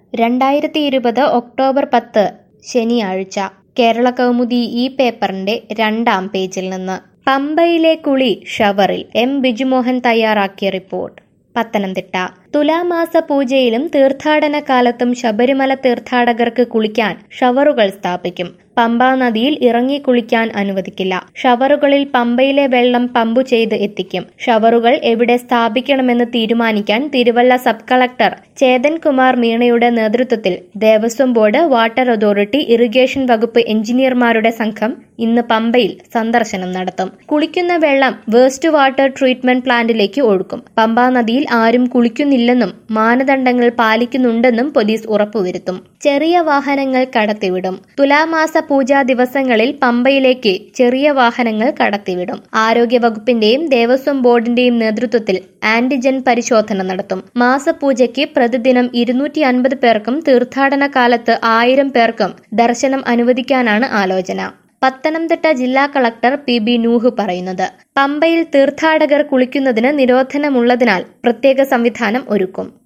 രണ്ടായിരത്തി ഇരുപത് ഒക്ടോബർ പത്ത് ശനിയാഴ്ച കേരള കൗമുദി ഈ പേപ്പറിന്റെ രണ്ടാം പേജിൽ നിന്ന് പമ്പയിലെ കുളി ഷവറിൽ എം ബിജുമോഹൻ തയ്യാറാക്കിയ റിപ്പോർട്ട് പത്തനംതിട്ട തുലാമാസ പൂജയിലും തീർത്ഥാടന കാലത്തും ശബരിമല തീർത്ഥാടകർക്ക് കുളിക്കാൻ ഷവറുകൾ സ്ഥാപിക്കും പമ്പാ നദിയിൽ ഇറങ്ങി കുളിക്കാൻ അനുവദിക്കില്ല ഷവറുകളിൽ പമ്പയിലെ വെള്ളം പമ്പു ചെയ്ത് എത്തിക്കും ഷവറുകൾ എവിടെ സ്ഥാപിക്കണമെന്ന് തീരുമാനിക്കാൻ തിരുവല്ല സബ് കളക്ടർ ചേതൻ കുമാർ മീണയുടെ നേതൃത്വത്തിൽ Devaswom board water authority irrigation വകുപ്പ് എഞ്ചിനീയർമാരുടെ സംഘം ഇന്ന് പമ്പയിൽ സന്ദർശനം നടത്തും കുളിക്കുന്ന വെള്ളം വേസ്റ്റ് വാട്ടർ ട്രീറ്റ്മെന്റ് പ്ലാന്റിലേക്ക് ഒഴുക്കും പമ്പാ നദിയിൽ ആരും കുളിക്കുന്നില്ലെന്നും മാനദണ്ഡങ്ങൾ പാലിക്കുന്നുണ്ടെന്നും പോലീസ് ഉറപ്പുവരുത്തും ചെറിയ വാഹനങ്ങൾ കടത്തിവിടും തുലാമാസ പൂജാ ദിവസങ്ങളിൽ പമ്പയിലേക്ക് ചെറിയ വാഹനങ്ങൾ കടത്തിവിടും ആരോഗ്യവകുപ്പിന്റെയും ദേവസ്വം ബോർഡിന്റെയും നേതൃത്വത്തിൽ ആന്റിജൻ പരിശോധന നടത്തും മാസപൂജയ്ക്ക് പ്രതിദിനം ഇരുന്നൂറ്റി അൻപത് പേർക്കും തീർത്ഥാടന കാലത്ത് ആയിരം പേർക്കും ദർശനം അനുവദിക്കാനാണ് ആലോചന പത്തനംതിട്ട ജില്ലാ കളക്ടർ പി ബി നൂഹ് പറയുന്നത് പമ്പയിൽ തീർത്ഥാടകർ കുളിക്കുന്നതിന് നിരോധനമുള്ളതിനാൽ പ്രത്യേക സംവിധാനം ഒരുക്കും